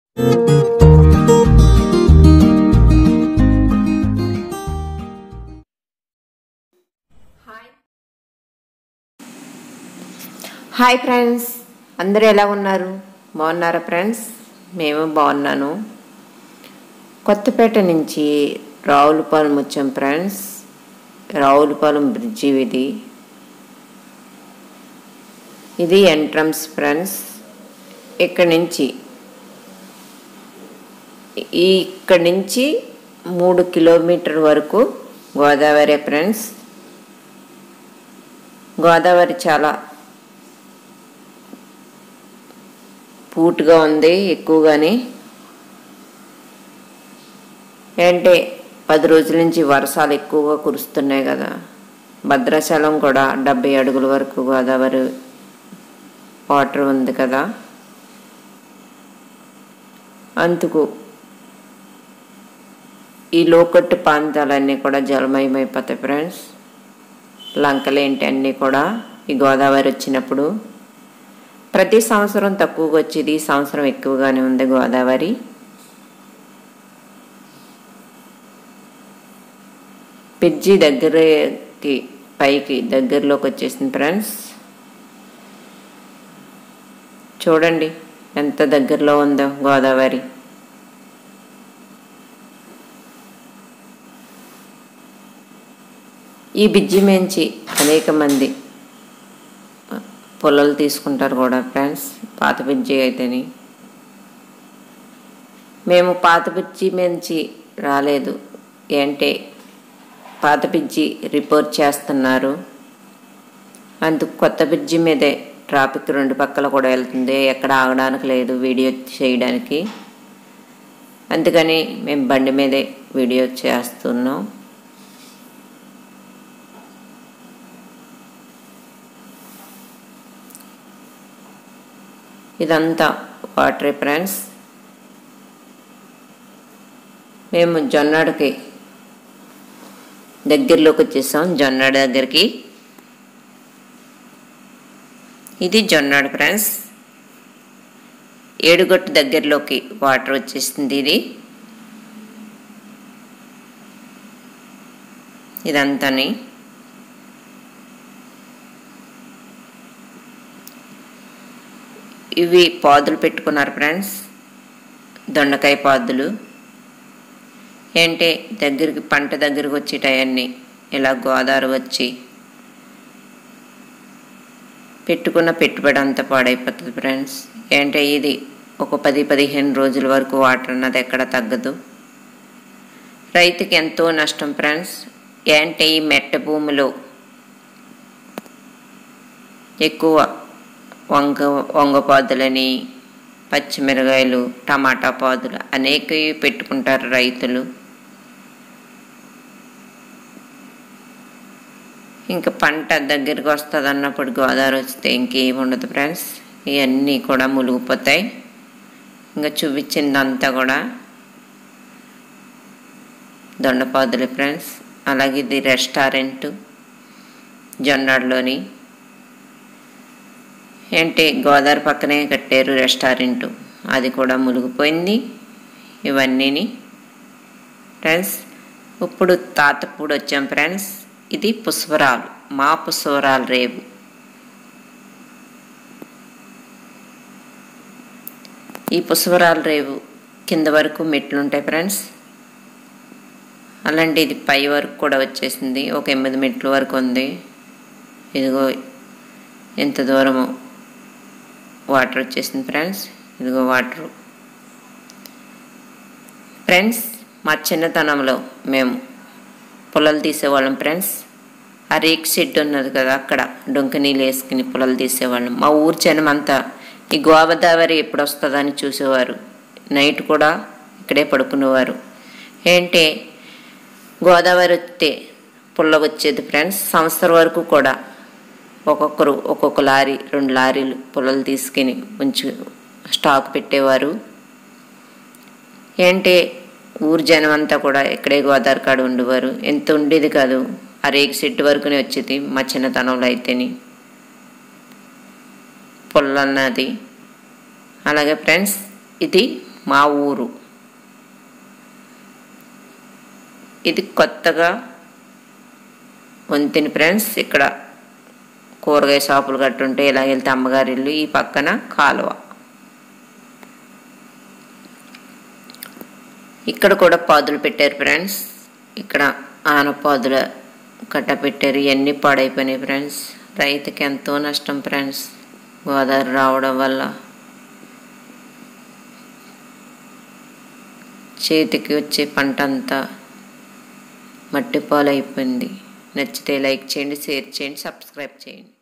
hi friends అందరూ ఎలా ఉన్నారు బాగున్నారా ఫ్రెండ్స్ మేము బాగున్నాను కొత్తపేట నుంచి రావులపాలెం వచ్చాం ఫ్రెండ్స్ రావులపాలెం బ్రిడ్జి ఇది ఇది ఎంట్రన్స్ ఫ్రెండ్స్ ఇక్కడి నుంచి ఈ ఇక్కడి నుంచి మూడు కిలోమీటర్ వరకు గోదావరి ఫ్రెండ్స్ గోదావరి చాలా పూటుగా ఉంది ఎక్కువగానే అంటే పది రోజుల నుంచి వర్షాలు ఎక్కువగా కురుస్తున్నాయి కదా భద్రాచలం కూడా డెబ్బై అడుగుల వరకు గోదావరి వాటర్ ఉంది కదా అందుకు ఈ లోకట్టు ప్రాంతాలన్నీ కూడా జలమయమైపోతాయి ఫ్రెండ్స్ లంకలేంటి అన్నీ కూడా ఈ గోదావరి వచ్చినప్పుడు ప్రతి సంవత్సరం తక్కువగా వచ్చేది ఈ సంవత్సరం ఎక్కువగానే ఉంది గోదావరి పిజ్జి దగ్గరకి పైకి దగ్గరలోకి వచ్చేసింది ఫ్రెండ్స్ చూడండి ఎంత దగ్గరలో ఉందో గోదావరి ఈ బిజ్జి మించి అనేక మంది పొలాలు తీసుకుంటారు కూడా ఫ్రెండ్స్ పాత బిజ్జి అయితేని మేము పాత బిజ్జి మించి రాలేదు ఏంటే పాత బిజ్జి రిపోర్ట్ చేస్తున్నారు అందుకు కొత్త బిజ్జి మీదే ట్రాఫిక్ రెండు పక్కల కూడా వెళ్తుంది ఎక్కడ ఆగడానికి లేదు వీడియో చేయడానికి అందుకని మేము బండి మీదే వీడియో చేస్తున్నాం ఇదంతా వాటర్ ఫ్రెండ్స్ మేము జొన్నాడుకి దగ్గరలోకి వచ్చేసాం జొన్నాడు దగ్గరికి ఇది జొన్నాడు ఫ్రెండ్స్ ఏడుగొట్టు దగ్గరలోకి వాటర్ వచ్చేసింది ఇది ఇదంతాని ఇవి పాదులు పెట్టుకున్నారు ఫ్రెండ్స్ దొండకాయ పాదులు ఏంటే దగ్గరికి పంట దగ్గరికి వచ్చేటవన్నీ ఇలా గోదావరి వచ్చి పెట్టుకున్న పెట్టుబడి అంతా పాడైపోతుంది ఫ్రెండ్స్ ఏంటే ఇది ఒక పది పదిహేను రోజుల వరకు వాటర్ అన్నది ఎక్కడ తగ్గదు రైతుకి ఎంతో నష్టం ఫ్రెండ్స్ ఏంటే ఈ మెట్ట భూమిలో ఎక్కువ వంగ వంగ పాదులని పచ్చిమిరకాయలు టమాటా పాదులు అనేకవి పెట్టుకుంటారు రైతులు ఇంకా పంట దగ్గరికి వస్తుంది అన్నప్పుడు గోదావరి వస్తే ఇంకేం ఉండదు ఫ్రెండ్స్ ఇవన్నీ కూడా మునిగిపోతాయి ఇంకా చూపించిందంతా కూడా దొండపాదులు ఫ్రెండ్స్ అలాగే ఇది రెస్టారెంట్ జొన్నాడులోని ఏంటి గోదావరి పక్కనే కట్టారు రెస్టారెంట్ అది కూడా మునిగిపోయింది ఇవన్నీని ఫ్రెండ్స్ ఇప్పుడు తాతపూడి వచ్చాం ఫ్రెండ్స్ ఇది పుష్పరాలు మా పుష్పరాలు రేవు ఈ పుష్పరాలు రేవు కింద వరకు మెట్లు ఉంటాయి ఫ్రెండ్స్ అలాంటి ఇది పై వరకు కూడా వచ్చేసింది ఒక ఎనిమిది మెట్ల వరకు ఉంది ఇదిగో ఎంత దూరము వాటర్ వచ్చేసింది ఫ్రెండ్స్ ఇదిగో వాటర్ ఫ్రెండ్స్ మా చిన్నతనంలో మేము పొలాలు తీసేవాళ్ళం ఫ్రెండ్స్ ఆ రేక్ షెడ్ ఉన్నది కదా అక్కడ డొంక నీళ్ళు వేసుకుని పొలాలు తీసేవాళ్ళం మా ఊరు జనం అంతా ఈ గోదావరి ఎప్పుడు వస్తుందని చూసేవారు నైట్ కూడా ఇక్కడే పడుకునేవారు ఏంటే గోదావరి వస్తే పుల్ల వచ్చేది ఫ్రెండ్స్ సంవత్సరం వరకు కూడా ఒక్కొక్కరు ఒక్కొక్క లారీ రెండు లారీలు పొలాలు తీసుకుని ఉంచు స్టాక్ పెట్టేవారు ఏంటి ఊరు జనం అంతా కూడా ఇక్కడే గోదావరి కాడ ఉండేవారు ఎంత ఉండేది కాదు ఆ రేగు చెట్టు వరకునే వచ్చేది మా చిన్నతనంలో అయితేని పొల్లన్నది అలాగే ఫ్రెండ్స్ ఇది మా ఊరు ఇది కొత్తగా వంతిని ఫ్రెండ్స్ ఇక్కడ కూరగాయ షాపులు కట్టుంటే ఇలా వెళ్తే అమ్మగారి ఇల్లు ఈ పక్కన కాలువ ఇక్కడ కూడా పాదులు పెట్టారు ఫ్రెండ్స్ ఇక్కడ ఆనపాదుల కట్ట పెట్టారు ఇవన్నీ పాడైపోయినాయి ఫ్రెండ్స్ రైతుకి ఎంతో నష్టం ఫ్రెండ్స్ గోదావరి రావడం వల్ల చేతికి వచ్చే పంట అంతా మట్టి పాలైపోయింది నచ్చితే లైక్ చేయండి షేర్ చేయండి సబ్స్క్రైబ్ చేయండి